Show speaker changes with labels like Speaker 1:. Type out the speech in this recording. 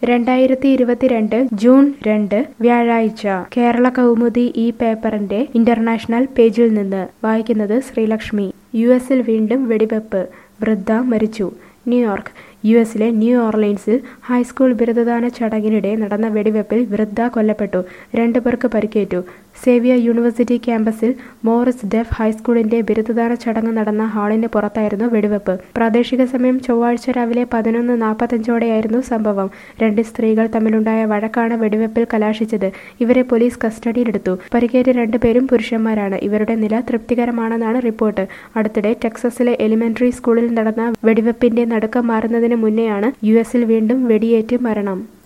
Speaker 1: രണ്ടായിരത്തി ഇരുപത്തിരണ്ട് ജൂൺ രണ്ട് വ്യാഴാഴ്ച കേരള കൗമുദി ഈ പേപ്പറിന്റെ ഇന്റർനാഷണൽ പേജിൽ നിന്ന് വായിക്കുന്നത് ശ്രീലക്ഷ്മി യു എസിൽ വീണ്ടും വെടിവെപ്പ് വൃദ്ധ മരിച്ചു ന്യൂയോർക്ക് യു എസിലെ ന്യൂ ഓർലൈൻസിൽ ഹൈസ്കൂൾ ബിരുദദാന ചടങ്ങിനിടെ നടന്ന വെടിവെപ്പിൽ വൃദ്ധ കൊല്ലപ്പെട്ടു രണ്ടു പേർക്ക് പരിക്കേറ്റു സേവിയർ യൂണിവേഴ്സിറ്റി ക്യാമ്പസിൽ മോറിസ് ഡെഫ് ഹൈസ്കൂളിന്റെ ബിരുദദാന ചടങ്ങ് നടന്ന ഹാളിന് പുറത്തായിരുന്നു വെടിവെപ്പ് പ്രാദേശിക സമയം ചൊവ്വാഴ്ച രാവിലെ പതിനൊന്ന് നാൽപ്പത്തഞ്ചോടെയായിരുന്നു സംഭവം രണ്ട് സ്ത്രീകൾ തമ്മിലുണ്ടായ വഴക്കാണ് വെടിവെപ്പിൽ കലാശിച്ചത് ഇവരെ പോലീസ് കസ്റ്റഡിയിലെടുത്തു പരിക്കേറ്റ രണ്ടുപേരും പുരുഷന്മാരാണ് ഇവരുടെ നില തൃപ്തികരമാണെന്നാണ് റിപ്പോർട്ട് അടുത്തിടെ ടെക്സസിലെ എലിമെന്ററി സ്കൂളിൽ നടന്ന വെടിവെപ്പിന്റെ നടുക്കം മാറുന്നതിന് മുന്നെയാണ് യു എസിൽ വീണ്ടും വെടിയേറ്റ് മരണം